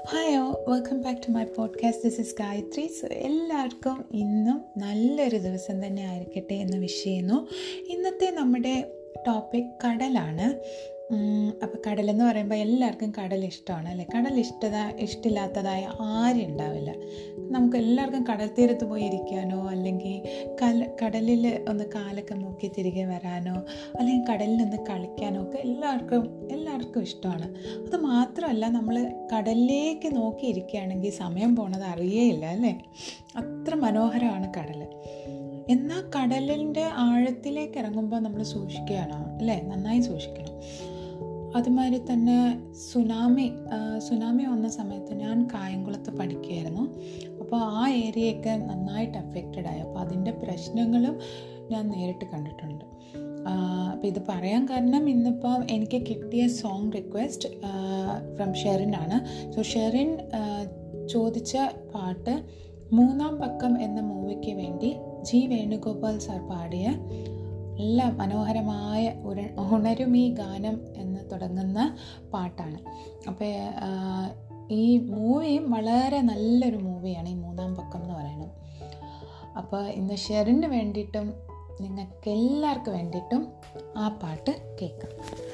ഹായോ welcome back to my podcast this is Gayathri so എല്ലാവർക്കും ഇന്നും നല്ലൊരു ദിവസം തന്നെ ആയിരിക്കട്ടെ എന്ന് വിഷ് ചെയ്യുന്നു ഇന്നത്തെ നമ്മുടെ ടോപ്പിക് കടലാണ് അപ്പോൾ കടലെന്ന് പറയുമ്പോൾ എല്ലാവർക്കും കടൽ ഇഷ്ടമാണ് അല്ലേ കടൽ ഇഷ്ടത ഇഷ്ടമില്ലാത്തതായ ആരും ഉണ്ടാവില്ല നമുക്ക് എല്ലാവർക്കും കടൽ തീരത്ത് പോയി ഇരിക്കാനോ അല്ലെങ്കിൽ കല കടലിൽ ഒന്ന് കാലൊക്കെ നോക്കി തിരികെ വരാനോ അല്ലെങ്കിൽ കടലിൽ ഒന്ന് കളിക്കാനോ ഒക്കെ എല്ലാവർക്കും എല്ലാവർക്കും ഇഷ്ടമാണ് അത് മാത്രമല്ല നമ്മൾ കടലിലേക്ക് നോക്കിയിരിക്കുകയാണെങ്കിൽ സമയം പോണത് അറിയേയില്ല അല്ലേ അത്ര മനോഹരമാണ് കടൽ എന്നാൽ കടലിൻ്റെ ആഴത്തിലേക്ക് ഇറങ്ങുമ്പോൾ നമ്മൾ സൂക്ഷിക്കുകയാണ് അല്ലേ നന്നായി സൂക്ഷിക്കണം അതുമാതിരി തന്നെ സുനാമി സുനാമി വന്ന സമയത്ത് ഞാൻ കായംകുളത്ത് പഠിക്കുകയായിരുന്നു അപ്പോൾ ആ ഏരിയയൊക്കെ നന്നായിട്ട് അഫക്റ്റഡ് ആയി അപ്പോൾ അതിൻ്റെ പ്രശ്നങ്ങളും ഞാൻ നേരിട്ട് കണ്ടിട്ടുണ്ട് അപ്പോൾ ഇത് പറയാൻ കാരണം ഇന്നിപ്പോൾ എനിക്ക് കിട്ടിയ സോങ് റിക്വസ്റ്റ് ഫ്രം ഷെറിനാണ് സോ ഷെറിൻ ചോദിച്ച പാട്ട് മൂന്നാം പക്കം എന്ന മൂവിക്ക് വേണ്ടി ജി വേണുഗോപാൽ സാർ പാടിയ നല്ല മനോഹരമായ ഉര ഉണരുമീ ഗാനം എന്ന് തുടങ്ങുന്ന പാട്ടാണ് അപ്പോൾ ഈ മൂവിയും വളരെ നല്ലൊരു മൂവിയാണ് ഈ മൂന്നാം പക്കം എന്ന് പറയുന്നത് അപ്പോൾ ഇന്ന് ഷെറിന് വേണ്ടിയിട്ടും നിങ്ങൾക്ക് എല്ലാവർക്കും വേണ്ടിയിട്ടും ആ പാട്ട് കേൾക്കാം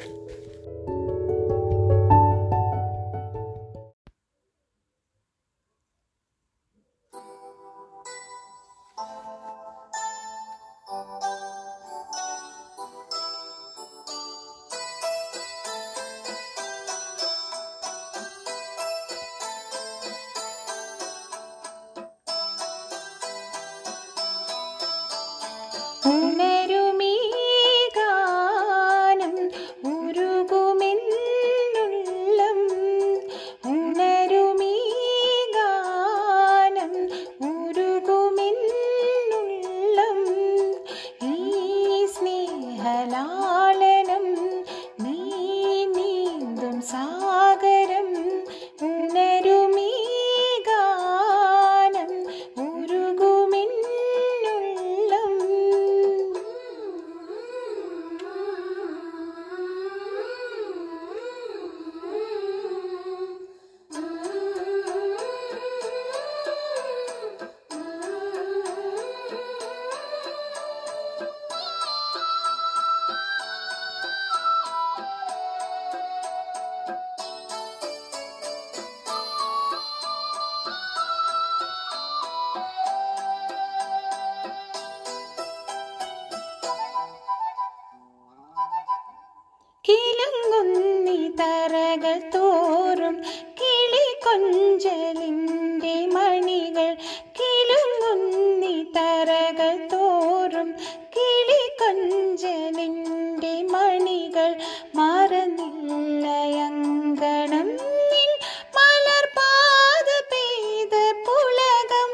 കിളങ്ങുന്നി തറകൾ തോറും കിളി കൊഞ്ചലിൻ്റെ മണികൾ കിളങ്ങുന്നി തറകൾ തോറും കിളി കൊഞ്ചലിൻ്റെ മണികൾ മറന്നില്ലയങ്കണം നിൻ മലർപാത പെയ്ത പുളകം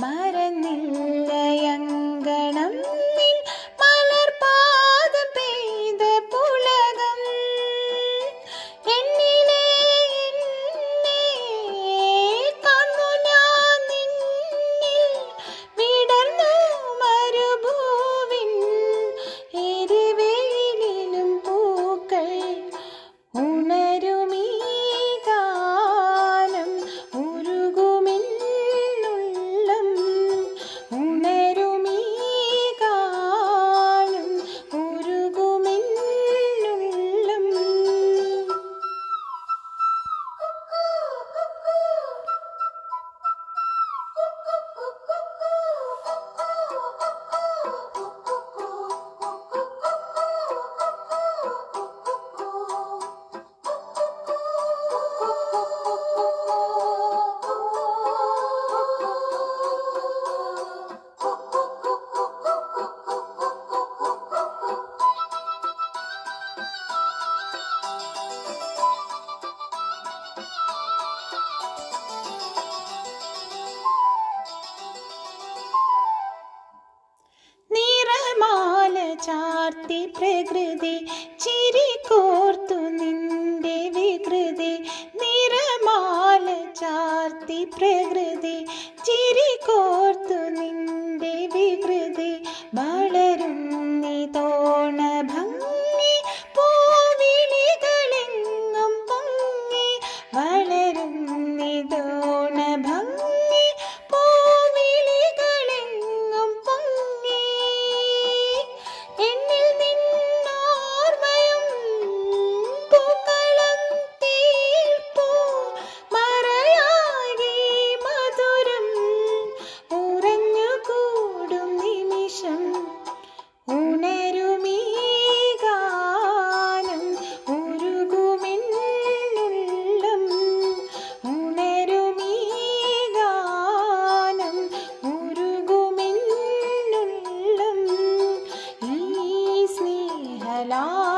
മറന്നില്ലയങ്കണം നിൻ മലർപാത പെയ്ത പുളകം എന്നിലെ എന്നെ കണ്ണു ഞാൻ നിന്നിൽ വിടർന്നു മരുഭൂവിൻ എരിവെയിലും പൂക്കൾ ഉണരുമീ ഗാനം ഉരുകുമെന്നുള്ളം ഉണരുമീ ഗാനം ഉരുകുമെന്നുള്ളം നിറമാല ചാർത്തി പ്രകൃതി ചിരി കോർത്തു നിന്റെ വികൃതി നിറമാല ചാർത്തി പ്രകൃതി ചിരി കോർത്തു നിന്റെ വികൃതി വളരും തോണ ഭംഗി പൂവിളികളെങ്ങും പൊങ്ങി വളരും നിതോ കടലാ